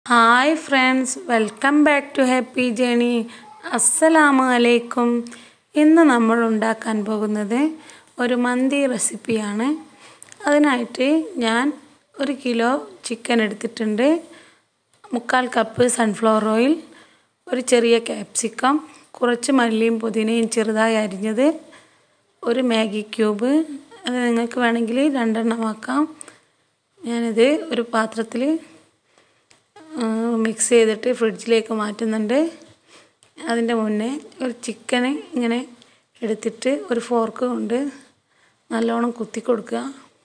hi friends welcome back to happy journey അസ്സലാമു അലൈക്കും ഇന്ന് നമ്മൾ ഉണ്ടാക്കാൻ പോകുന്നത് ഒരു മന്തി റെസിപ്പിയാണ് അതിനായിട്ട് ഞാൻ ഒരു കിലോ ചിക്കൻ എടുത്തിട്ടുണ്ട് മുക്കാൽ കപ്പ് സൺഫ്ലവർ ഓയിൽ ഒരു ചെറിയ ക്യാപ്സിക്കം കുറച്ച് മല്ലിയും പുതിനയും ചെറുതായി അരിഞ്ഞത് ഒരു മാഗി ക്യൂബ് അത് നിങ്ങൾക്ക് വേണമെങ്കിൽ രണ്ടെണ്ണം ആക്കാം ഞാനിത് ഒരു പാത്രത്തിൽ മിക്സ് ചെയ്തിട്ട് ഫ്രിഡ്ജിലേക്ക് മാറ്റുന്നുണ്ട് അതിൻ്റെ മുന്നേ ഒരു ചിക്കന് ഇങ്ങനെ എടുത്തിട്ട് ഒരു ഫോർക്ക് കൊണ്ട് നല്ലോണം കുത്തി കൊടുക്കുക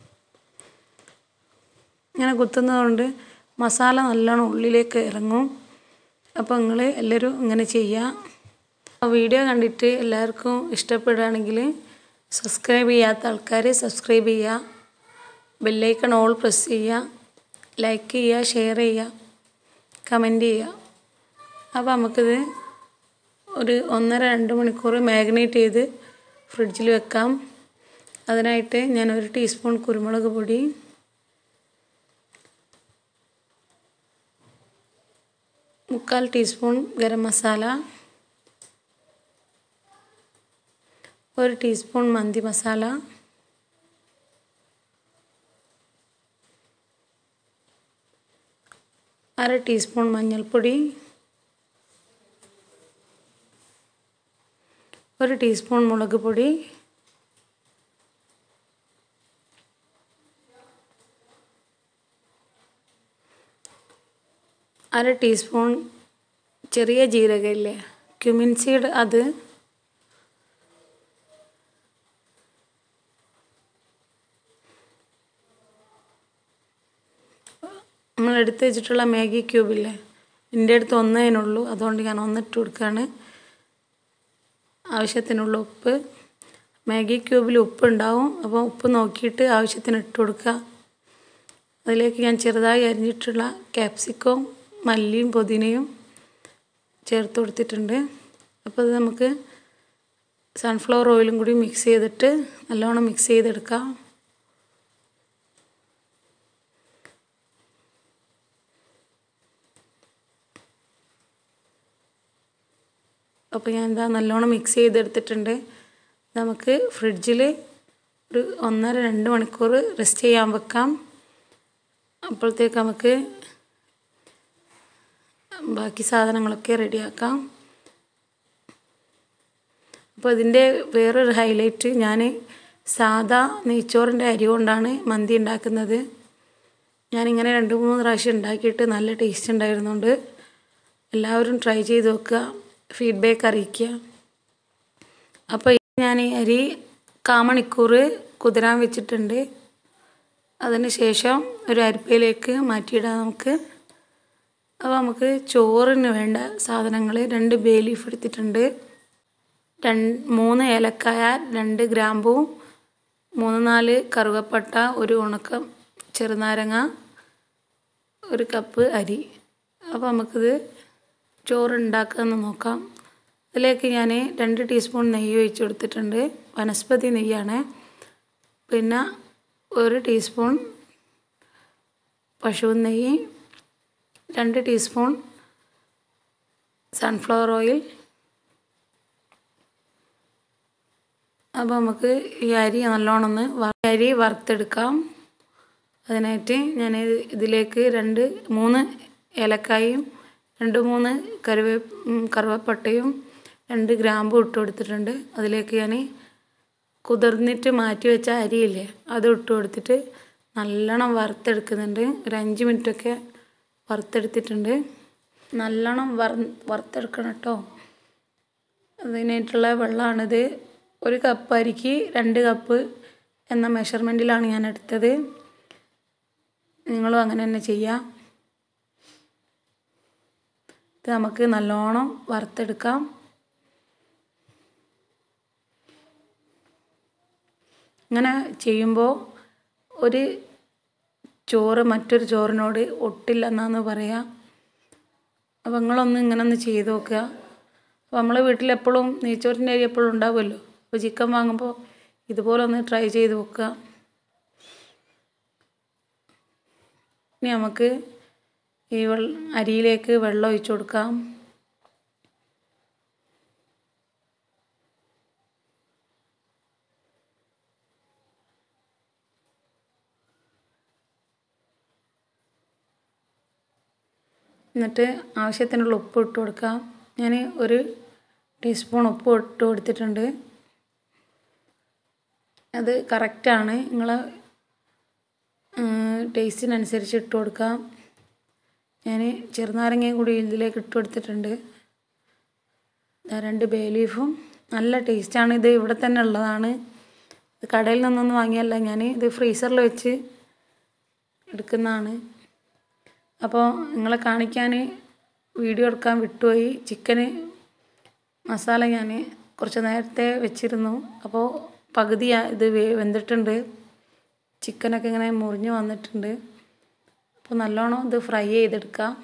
ഇങ്ങനെ കുത്തുന്നത് കൊണ്ട് മസാല നല്ലോണം ഉള്ളിലേക്ക് ഇറങ്ങും അപ്പോൾ നിങ്ങൾ എല്ലാവരും ഇങ്ങനെ ചെയ്യുക വീഡിയോ കണ്ടിട്ട് എല്ലാവർക്കും ഇഷ്ടപ്പെടുകയാണെങ്കിൽ സബ്സ്ക്രൈബ് ചെയ്യാത്ത ആൾക്കാർ സബ്സ്ക്രൈബ് ചെയ്യുക ബെല്ലൈക്കൺ ഓൾ പ്രസ് ചെയ്യുക ലൈക്ക് ചെയ്യുക ഷെയർ ചെയ്യുക കമൻറ്റ് ചെയ്യുക അപ്പോൾ നമുക്കിത് ഒരു ഒന്നര രണ്ട് മണിക്കൂർ മാഗ്നേറ്റ് ചെയ്ത് ഫ്രിഡ്ജിൽ വെക്കാം അതിനായിട്ട് ഞാൻ ഒരു ടീസ്പൂൺ കുരുമുളക് പൊടി മുക്കാൽ ടീസ്പൂൺ ഗരം മസാല ഒരു ടീസ്പൂൺ മന്തി മസാല അര ടീസ്പൂൺ മഞ്ഞൾപ്പൊടി ഒരു ടീസ്പൂൺ മുളക് പൊടി അര ടീസ്പൂൺ ചെറിയ ജീരകമില്ലേ ക്യുമിൻ സീഡ് അത് നമ്മൾ എടുത്ത് വെച്ചിട്ടുള്ള മാഗി ക്യൂബില്ലേ എൻ്റെ അടുത്ത് ഒന്നേനുള്ളൂ അതുകൊണ്ട് ഞാൻ ഒന്നിട്ട് കൊടുക്കുകയാണ് ആവശ്യത്തിനുള്ള ഉപ്പ് മാഗി ക്യൂബിൽ ഉപ്പ് ഉണ്ടാവും അപ്പോൾ ഉപ്പ് നോക്കിയിട്ട് ആവശ്യത്തിന് ഇട്ട് കൊടുക്കുക അതിലേക്ക് ഞാൻ ചെറുതായി അരിഞ്ഞിട്ടുള്ള ക്യാപ്സിക്കവും മല്ലിയും പുതിനയും ചേർത്ത് കൊടുത്തിട്ടുണ്ട് അപ്പോൾ അത് നമുക്ക് സൺഫ്ലവർ ഓയിലും കൂടി മിക്സ് ചെയ്തിട്ട് നല്ലോണം മിക്സ് ചെയ്തെടുക്കാം അപ്പോൾ ഞാൻ എന്താ നല്ലോണം മിക്സ് ചെയ്തെടുത്തിട്ടുണ്ട് നമുക്ക് ഫ്രിഡ്ജിൽ ഒരു ഒന്നര രണ്ട് മണിക്കൂർ റെസ്റ്റ് ചെയ്യാൻ വെക്കാം അപ്പോഴത്തേക്ക് നമുക്ക് ബാക്കി സാധനങ്ങളൊക്കെ റെഡിയാക്കാം അപ്പോൾ ഇതിൻ്റെ വേറൊരു ഹൈലൈറ്റ് ഞാൻ സാദാ നെയ്ച്ചോറിൻ്റെ അരി കൊണ്ടാണ് മന്തി ഉണ്ടാക്കുന്നത് ഞാനിങ്ങനെ രണ്ട് മൂന്ന് പ്രാവശ്യം ഉണ്ടാക്കിയിട്ട് നല്ല ടേസ്റ്റ് ഉണ്ടായിരുന്നുണ്ട് എല്ലാവരും ട്രൈ ചെയ്ത് നോക്കുക ഫീഡ്ബാക്ക് അറിയിക്കുക അപ്പോൾ ഞാൻ ഈ അരി കാമണിക്കൂർ കുതിരാൻ വെച്ചിട്ടുണ്ട് അതിന് ശേഷം ഒരു അരിപ്പയിലേക്ക് മാറ്റിയിടാം നമുക്ക് അപ്പോൾ നമുക്ക് ചോറിന് വേണ്ട സാധനങ്ങൾ രണ്ട് ബേ ലീഫ് എടുത്തിട്ടുണ്ട് രണ്ട് മൂന്ന് ഏലക്കായ രണ്ട് ഗ്രാമ്പൂ മൂന്ന് നാല് കറുവപ്പട്ട ഒരു ഉണക്കം ചെറുനാരങ്ങ ഒരു കപ്പ് അരി അപ്പോൾ നമുക്കിത് ചോറ് ഉണ്ടാക്കാമെന്ന് നോക്കാം അതിലേക്ക് ഞാൻ രണ്ട് ടീസ്പൂൺ നെയ്യ് ഒഴിച്ച് കൊടുത്തിട്ടുണ്ട് വനസ്പതി നെയ്യാണ് പിന്നെ ഒരു ടീസ്പൂൺ പശു നെയ്യ് രണ്ട് ടീസ്പൂൺ സൺഫ്ലവർ ഓയിൽ അപ്പോൾ നമുക്ക് ഈ അരി നല്ലോണം ഒന്ന് അരി വറുത്തെടുക്കാം അതിനായിട്ട് ഞാൻ ഇതിലേക്ക് രണ്ട് മൂന്ന് ഏലക്കായും രണ്ട് മൂന്ന് കരുവേ കറുവപ്പട്ടയും രണ്ട് ഗ്രാമ്പും ഇട്ട് കൊടുത്തിട്ടുണ്ട് അതിലേക്ക് ഞാൻ കുതിർന്നിട്ട് മാറ്റി വെച്ച അരിയില്ലേ അത് ഇട്ട് കൊടുത്തിട്ട് നല്ലോണം വറുത്തെടുക്കുന്നുണ്ട് ഒരു അഞ്ച് മിനിറ്റൊക്കെ വറുത്തെടുത്തിട്ടുണ്ട് നല്ലോണം വറ വറുത്തെടുക്കണം കേട്ടോ അതിനായിട്ടുള്ള വെള്ളമാണിത് ഒരു കപ്പ് അരിക്ക് രണ്ട് കപ്പ് എന്ന മെഷർമെൻറ്റിലാണ് ഞാൻ എടുത്തത് നിങ്ങളും അങ്ങനെ തന്നെ ചെയ്യാം ഇത് നമുക്ക് നല്ലോണം വറുത്തെടുക്കാം ഇങ്ങനെ ചെയ്യുമ്പോൾ ഒരു ചോറ് മറ്റൊരു ചോറിനോട് ഒട്ടില്ല എന്നാന്ന് പറയാം അപ്പോൾ നിങ്ങളൊന്ന് ഇങ്ങനെ ഒന്ന് ചെയ്ത് നോക്കുക അപ്പോൾ നമ്മളെ വീട്ടിലെപ്പോഴും നെയ്ച്ചോറിൻ്റെ അരി എപ്പോഴും ഉണ്ടാവുമല്ലോ അപ്പോൾ ചിക്കൻ വാങ്ങുമ്പോൾ ഇതുപോലെ ഒന്ന് ട്രൈ ചെയ്ത് നോക്കുക ഇനി നമുക്ക് ഈ വെള്ള അരിയിലേക്ക് വെള്ളം ഒഴിച്ചു കൊടുക്കാം എന്നിട്ട് ആവശ്യത്തിനുള്ള ഉപ്പ് ഇട്ട് കൊടുക്കാം ഞാൻ ഒരു ടീസ്പൂൺ ഉപ്പ് ഇട്ട് കൊടുത്തിട്ടുണ്ട് അത് കറക്റ്റാണ് നിങ്ങൾ ടേസ്റ്റിനനുസരിച്ച് ഇട്ട് കൊടുക്കാം ഞാൻ ചെറുനാരങ്ങയും കൂടി ഇതിലേക്ക് ഇട്ട് കൊടുത്തിട്ടുണ്ട് ദാ രണ്ട് ബേ ലീഫും നല്ല ടേസ്റ്റാണ് ഇത് ഇവിടെ തന്നെ ഉള്ളതാണ് ഇത് കടയിൽ നിന്നൊന്നും വാങ്ങിയല്ല ഞാൻ ഇത് ഫ്രീസറിൽ വെച്ച് എടുക്കുന്നതാണ് അപ്പോൾ നിങ്ങളെ കാണിക്കാൻ വീഡിയോ എടുക്കാൻ വിട്ടുപോയി ചിക്കന് മസാല ഞാൻ കുറച്ച് നേരത്തെ വെച്ചിരുന്നു അപ്പോൾ പകുതി ഇത് വേ- വെന്തിട്ടുണ്ട് ചിക്കനൊക്കെ ഇങ്ങനെ മുറിഞ്ഞ് വന്നിട്ടുണ്ട് അപ്പോൾ നല്ലോണം ഇത് ഫ്രൈ ചെയ്തെടുക്കാം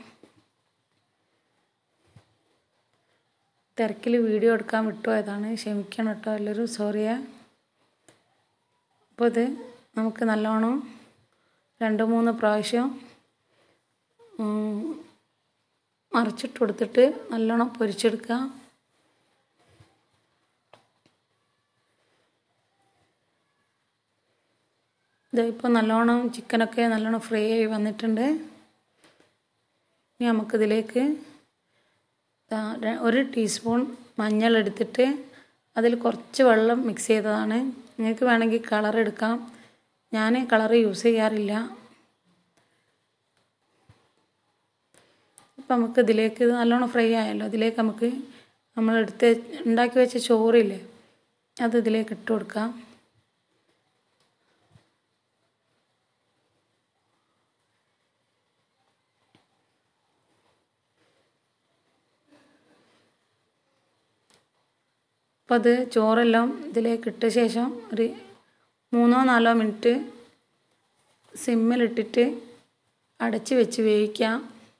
തിരക്കിൽ വീഡിയോ എടുക്കാൻ വിട്ടുപോയതാണ് ക്ഷമിക്കണം കേട്ടോ എല്ലാവരും സോറിയാ അപ്പോൾ ഇത് നമുക്ക് നല്ലോണം രണ്ട് മൂന്ന് പ്രാവശ്യം ഉം, മറിച്ചിട്ട് കൊടുത്തിട്ട് നല്ലോണം പൊരിച്ചെടുക്കാം ഇത് ഇപ്പോൾ നല്ലോണം ചിക്കനൊക്കെ നല്ലോണം ഫ്രൈ ആയി വന്നിട്ടുണ്ട് ഇനി നമുക്കിതിലേക്ക് ദാ ര- ഒരു ടീസ്പൂൺ മഞ്ഞൾ എടുത്തിട്ട് അതിൽ കുറച്ച് വെള്ളം മിക്സ് ചെയ്തതാണ് നിങ്ങൾക്ക് വേണമെങ്കിൽ കളർ എടുക്കാം ഞാൻ കളർ യൂസ് ചെയ്യാറില്ല ഇപ്പം നമുക്ക് ഇതിലേക്ക് ഇത് നല്ലോണം ഫ്രൈ ആയല്ലോ ഇതിലേക്ക് നമുക്ക് നമ്മൾ എടുത്ത് ഉണ്ടാക്കി വെച്ച ചോറില്ലേ അത് ഇതിലേക്ക് ഇട്ട് കൊടുക്കാം അപ്പോൾ അത് ചോറെല്ലാം ഇതിലേക്ക് ഇട്ട ശേഷം ഒരു മൂന്നോ നാലോ മിനിറ്റ് സിമ്മിലിട്ടിട്ട് അടച്ച് വെച്ച് വേവിക്കാം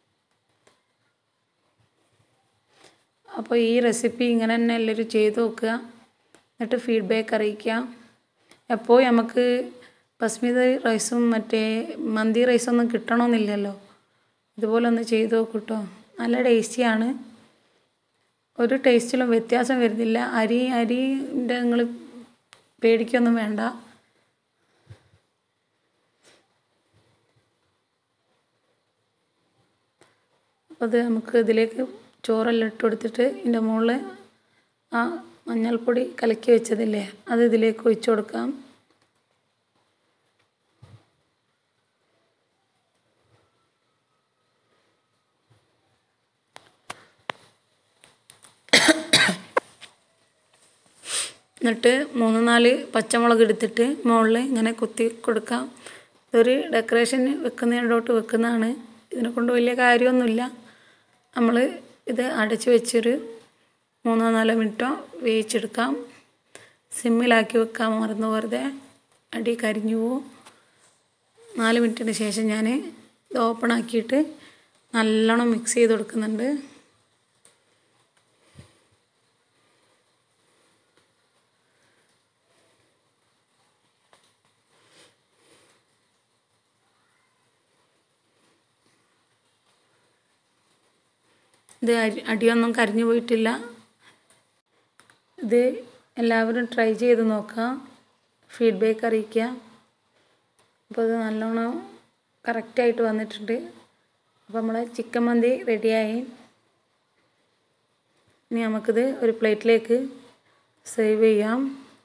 അപ്പോൾ ഈ റെസിപ്പി ഇങ്ങനെ തന്നെ എല്ലാവരും ചെയ്ത് നോക്കുക എന്നിട്ട് ഫീഡ്ബാക്ക് അറിയിക്കാം എപ്പോഴും നമുക്ക് ബസ്മതി റൈസും മറ്റേ മന്തി റൈസൊന്നും കിട്ടണമെന്നില്ലല്ലോ ഇതുപോലെ ഒന്ന് ചെയ്ത് നോക്കൂട്ടോ നല്ല ടേസ്റ്റിയാണ് ഒരു ടേസ്റ്റിലും വ്യത്യാസം വരുന്നില്ല അരി അരിൻ്റെ നിങ്ങൾ പേടിക്കൊന്നും വേണ്ട അപ്പോൾ അത് നമുക്ക് ഇതിലേക്ക് ചോറെല്ലാം ഇട്ട് കൊടുത്തിട്ട് ഇതിൻ്റെ മുകളിൽ ആ മഞ്ഞൾപ്പൊടി കലക്കി വെച്ചതില്ലേ അത് ഇതിലേക്ക് ഒഴിച്ചു കൊടുക്കാം എന്നിട്ട് മൂന്ന് നാല് പച്ചമുളക് എടുത്തിട്ട് മുകളിൽ ഇങ്ങനെ കുത്തി കൊടുക്കാം ഇതൊരു ഡെക്കറേഷന് വെക്കുന്നതിനോട്ട് വെക്കുന്നതാണ് ഇതിനെ കൊണ്ട് വലിയ കാര്യമൊന്നുമില്ല നമ്മൾ ഇത് അടച്ച് വെച്ചൊരു മൂന്നോ നാലോ മിനിറ്റോ വേവിച്ചെടുക്കാം സിമ്മിലാക്കി വെക്കാൻ മറന്നു വെറുതെ അടി കരിഞ്ഞു പോവും നാല് മിനിറ്റിന് ശേഷം ഞാൻ ഇത് ഓപ്പൺ ആക്കിയിട്ട് നല്ലോണം മിക്സ് ചെയ്ത് കൊടുക്കുന്നുണ്ട് ഇത് അരി അടിയൊന്നും കരിഞ്ഞു പോയിട്ടില്ല ഇത് എല്ലാവരും ട്രൈ ചെയ്ത് നോക്കാം ഫീഡ്ബാക്ക് അറിയിക്കുക അപ്പോൾ ഇത് നല്ലോണം കറക്റ്റായിട്ട് വന്നിട്ടുണ്ട് അപ്പോൾ നമ്മളെ ചിക്കൻ മന്തി റെഡിയായി ഇനി നമുക്കിത് ഒരു പ്ലേറ്റിലേക്ക് സേവ് ചെയ്യാം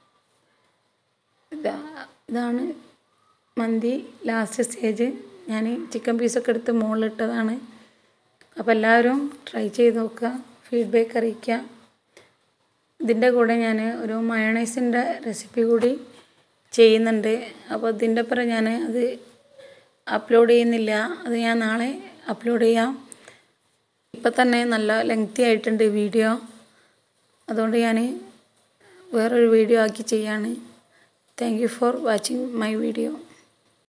ഇതാ ഇതാണ് മന്തി ലാസ്റ്റ് സ്റ്റേജ് ഞാൻ ചിക്കൻ പീസൊക്കെ എടുത്ത് മുകളിലിട്ടതാണ് അപ്പോൾ എല്ലാവരും ട്രൈ ചെയ്ത് നോക്കുക ഫീഡ്ബാക്ക് അറിയിക്കുക ഇതിൻ്റെ കൂടെ ഞാൻ ഒരു മയണൈസിൻ്റെ റെസിപ്പി കൂടി ചെയ്യുന്നുണ്ട് അപ്പോൾ ഇതിൻ്റെ അപ്പുറം ഞാൻ അത് അപ്ലോഡ് ചെയ്യുന്നില്ല അത് ഞാൻ നാളെ അപ്ലോഡ് ചെയ്യാം ഇപ്പം തന്നെ നല്ല ലെങ്തി ആയിട്ടുണ്ട് വീഡിയോ അതുകൊണ്ട് ഞാൻ വേറൊരു വീഡിയോ ആക്കി ചെയ്യാണ് thank you for watching my video